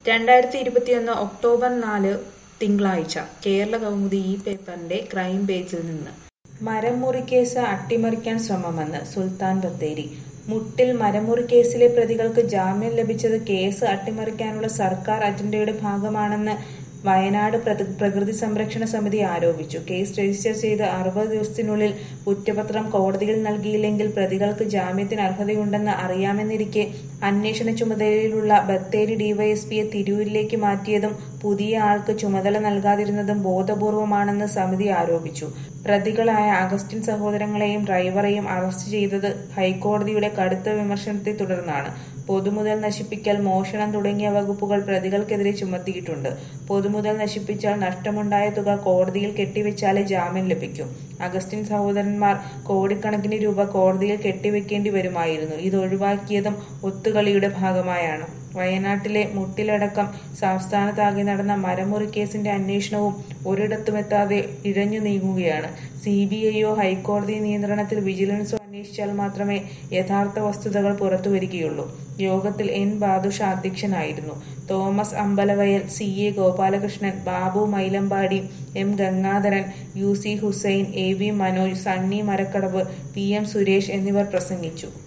രണ്ടായിരത്തി ഇരുപത്തിയൊന്ന് ഒക്ടോബർ നാല് തിങ്കളാഴ്ച കേരള കൗമുദി ഈ പേപ്പറിന്റെ ക്രൈം പേജിൽ നിന്ന് മരം മുറിക്കേസ് അട്ടിമറിക്കാൻ ശ്രമമെന്ന് സുൽത്താൻ ബത്തേരി മുട്ടിൽ മരമുറി കേസിലെ പ്രതികൾക്ക് ജാമ്യം ലഭിച്ചത് കേസ് അട്ടിമറിക്കാനുള്ള സർക്കാർ അജണ്ടയുടെ ഭാഗമാണെന്ന് വയനാട് പ്രതി- പ്രകൃതി സംരക്ഷണ സമിതി ആരോപിച്ചു കേസ് രജിസ്റ്റർ ചെയ്ത് അറുപത് ദിവസത്തിനുള്ളിൽ കുറ്റപത്രം കോടതിയിൽ നൽകിയില്ലെങ്കിൽ പ്രതികൾക്ക് ജാമ്യത്തിന് അർഹതയുണ്ടെന്ന് അറിയാമെന്നിരിക്കെ അന്വേഷണ ചുമതലയിലുള്ള ബത്തേരി ഡിവൈഎസ്പിയെ തിരൂരിലേക്ക് മാറ്റിയതും പുതിയ ആൾക്ക് ചുമതല നൽകാതിരുന്നതും ബോധപൂർവമാണെന്ന് സമിതി ആരോപിച്ചു പ്രതികളായ അഗസ്റ്റിൻ സഹോദരങ്ങളെയും ഡ്രൈവറെയും അറസ്റ്റ് ചെയ്തത് ഹൈക്കോടതിയുടെ കടുത്ത വിമർശനത്തെ തുടർന്നാണ് പൊതുമുതൽ നശിപ്പിക്കൽ മോഷണം തുടങ്ങിയ വകുപ്പുകൾ പ്രതികൾക്കെതിരെ ചുമത്തിയിട്ടുണ്ട് പൊതുമുതൽ നശിപ്പിച്ചാൽ നഷ്ടമുണ്ടായ തുക കോടതിയിൽ കെട്ടിവെച്ചാലേ ജാമ്യം ലഭിക്കും അഗസ്റ്റിൻ സഹോദരന്മാർ കോടിക്കണക്കിന് രൂപ കോടതിയിൽ കെട്ടിവെക്കേണ്ടി വരുമായിരുന്നു ഇത് ഒഴിവാക്കിയതും ഒത്തുകളിയുടെ ഭാഗമായാണ് വയനാട്ടിലെ മുട്ടിലടക്കം സംസ്ഥാനത്താകെ നടന്ന മരമുറി കേസിന്റെ അന്വേഷണവും ഒരിടത്തുമെത്താതെ ഇഴഞ്ഞു നീങ്ങുകയാണ് സി ബി ഐയോ ഹൈക്കോടതി നിയന്ത്രണത്തിൽ വിജിലൻസോ അന്വേഷിച്ചാൽ മാത്രമേ യഥാർത്ഥ വസ്തുതകൾ പുറത്തുവരികയുള്ളൂ യോഗത്തിൽ എൻ ബാദുഷ അധ്യക്ഷനായിരുന്നു Thomas Ambalavayal C A Gopalakrishnan Babu Mylambadi M Gangadharan U C Hussain A V Manoj Sunny Marakkadavu P M Suresh എന്നിവർ പ്രസംഗിച്ചു